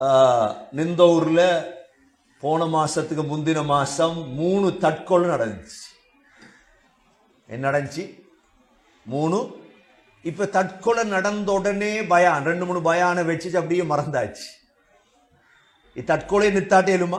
நிந்தூர்ல போன மாசத்துக்கு முந்தின மாசம் மூணு தற்கொலை நடந்துச்சு என்ன நடந்துச்சு மூணு இப்ப தற்கொலை நடந்த உடனே பயான் ரெண்டு மூணு பயானை வச்சு அப்படியே மறந்தாச்சு இ தற்கொலை நித்தாட்டேலுமா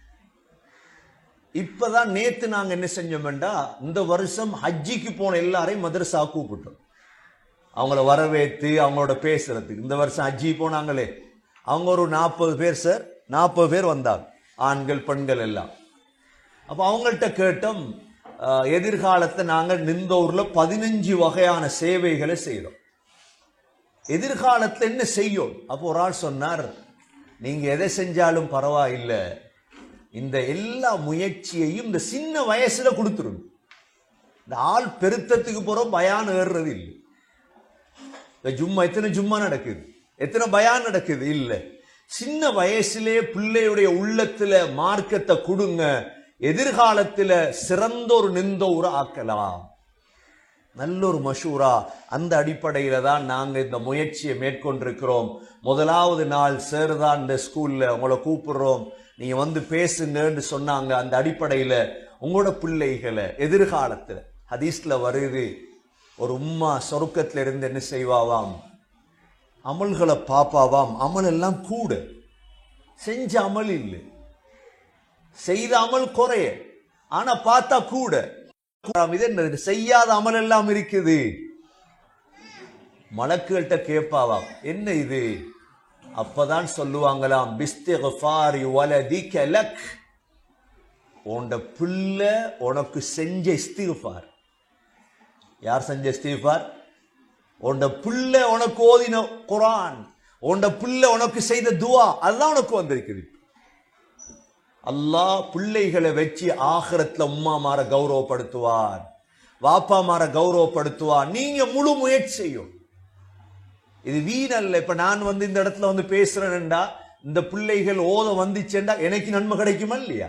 இப்பதான் நேத்து நாங்க என்ன செஞ்சோம்டா இந்த வருஷம் ஹஜ்ஜிக்கு போன எல்லாரையும் மதரசா கூப்பிட்டோம் அவங்கள வரவேற்று அவங்களோட பேசுறதுக்கு இந்த வருஷம் ஹஜ்ஜி போனாங்களே அவங்க ஒரு நாற்பது பேர் சார் நாற்பது பேர் வந்தாங்க ஆண்கள் பெண்கள் எல்லாம் அப்போ அவங்கள்ட்ட கேட்டோம் அஹ், எதிர்காலத்தை நாங்கள் நிந்தூர்ல பதினஞ்சு வகையான சேவைகளை செய்கிறோம் எதிர்காலத்தில் என்ன செய்யும் அப்போ ஒரு ஆள் சொன்னார் நீங்க எதை செஞ்சாலும் பரவாயில்லை இந்த எல்லா முயற்சியையும் இந்த சின்ன வயசுல கொடுத்துருங்க இந்த ஆள் பெருத்தத்துக்கு போறோம் பயான் ஏறுறது இல்லை இந்த ஜும்மா எத்தனை ஜும்மா நடக்குது எத்தனை பயான் நடக்குது இல்ல சின்ன வயசுலே பிள்ளையுடைய உள்ளத்துல மார்க்கத்தை கொடுங்க எதிர்காலத்துல சிறந்த ஒரு நிந்த ஒரு ஆக்கலாம் நல்ல ஒரு மஷூரா அந்த அடிப்படையில தான் நாங்க இந்த முயற்சியை மேற்கொண்டிருக்கிறோம் முதலாவது நாள் சார் தான் இந்த ஸ்கூல்ல உங்களை கூப்பிடுறோம் நீங்க வந்து பேசுங்கன்னு சொன்னாங்க அந்த அடிப்படையில உங்களோட பிள்ளைகளை எதிர்காலத்துல ஹதீஸ்ல வருது ஒரு உம்மா சொருக்கத்துல இருந்து என்ன செய்வாவாம் அமல்களை பாப்பாவாம் அமல் எல்லாம் கூட செஞ்ச அமல் இல்லை செய்த அமல் குறைய ஆனா பார்த்தா கூட இது என்னது செய்யாத அமல் எல்லாம் இருக்குது மலக்குகள்கிட்ட கேட்பாவாம் என்ன இது அப்பதான் சொல்லுவாங்களாம் பிஸ்திஃபாரி வலதிக லக் உன்ட பிள்ளை உனக்கு செஞ்ச இஸ்திஃபார் யார் செஞ்ச இஸ்திஃபார் உன்ட பிள்ளை உனக்கு ஓதின குரான் உன்ட பிள்ளை உனக்கு செய்த துவா அதுதான் உனக்கு வந்திருக்குது அல்லாஹ் பிள்ளைகளை வச்சு ஆகிரத்துல உம்மா மாற கௌரவப்படுத்துவார் வாப்பா மாற கௌரவப்படுத்துவார் நீங்க முழு முயற்சி செய்யும் இது வீணல்ல இப்ப நான் வந்து இந்த இடத்துல வந்து பேசுறேன்டா இந்த பிள்ளைகள் ஓத வந்துச்சேண்டா எனக்கு நன்மை கிடைக்குமா இல்லையா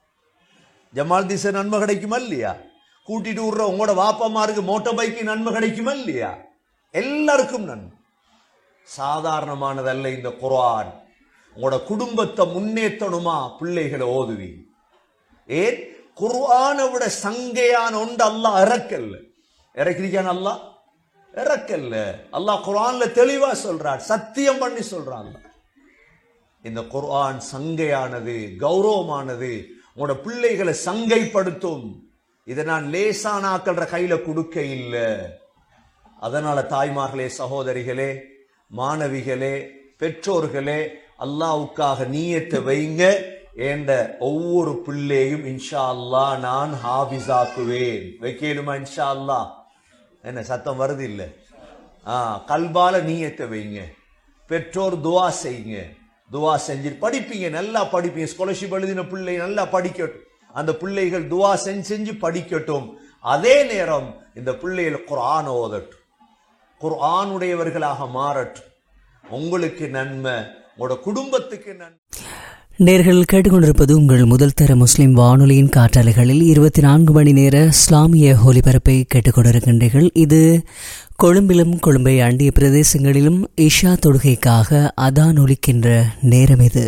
ஜமால் திசை நன்மை கிடைக்குமா இல்லையா கூட்டிட்டு விடுற உங்களோட வாப்பாமாருக்கு மோட்டார் பைக்கு நன்மை கிடைக்குமா இல்லையா எல்லாருக்கும் நன்மை சாதாரணமானதல்ல இந்த குர்ஆன் உங்களோட குடும்பத்தை முன்னேற்றணுமா பிள்ளைகளை ஓதுவி ஏன் குர்ஆனை விட சங்கையான ஒன்று அல்லாஹ் இறக்கல்ல இறக்கிருக்கான் அல்லாஹ் இறக்கல்ல அல்லாஹ் குர்ஆன்ல தெளிவா சொல்றான் சத்தியம் பண்ணி சொல்றான் அல்லாஹ். இந்த குர்ஆன் சங்கையானது கௌரவமானது உங்களோட பிள்ளைகளை சங்கைப்படுத்தும் இதை நான் லேசானாக்கள்ற கையில கொடுக்க இல்லை அதனால தாய்மார்களே சகோதரிகளே மாணவிகளே பெற்றோர்களே அல்லாவுக்காக நீயத்தை வைங்க என்ற ஒவ்வொரு பிள்ளையும் இன்ஷா அல்லாஹ் நான் ஹாபிஸாக்குவேன் வைக்கலுமா இன்ஷா அல்லாஹ் என்ன சத்தம் வருது இல்ல ஆ கல்பால நீயத்தை வைங்க பெற்றோர் துவா செய்யுங்க துவா செஞ்சு படிப்பீங்க நல்லா படிப்பீங்க ஸ்காலர்ஷிப் எழுதின பிள்ளை நல்லா படிக்கட்டும் அந்த பிள்ளைகள் துவா செஞ்சு செஞ்சு படிக்கட்டும் அதே நேரம் இந்த பிள்ளைகள் குர்ஆன் ஓதட்டும் குர்ஆனுடையவர்களாக மாறட்டும் உங்களுக்கு நன்மை உங்களோட குடும்பத்துக்கு நன்மை நேர்கள் கேட்டுக்கொண்டிருப்பது உங்கள் முதல் தர முஸ்லிம் வானொலியின் காற்றாலைகளில் இருபத்தி நான்கு மணி நேர இஸ்லாமிய ஒலிபரப்பை கேட்டுக்கொண்டிருக்கின்றீர்கள் இது கொழும்பிலும் கொழும்பை அண்டிய பிரதேசங்களிலும் இஷா தொழுகைக்காக அதான் ஒலிக்கின்ற நேரம் இது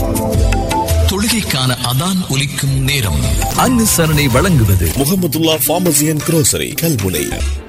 தொழுகைக்கான அதான் ஒலிக்கும் நேரம் அனுசரணை வழங்குவது Mohammadullah pharmacy and grocery Kalmunai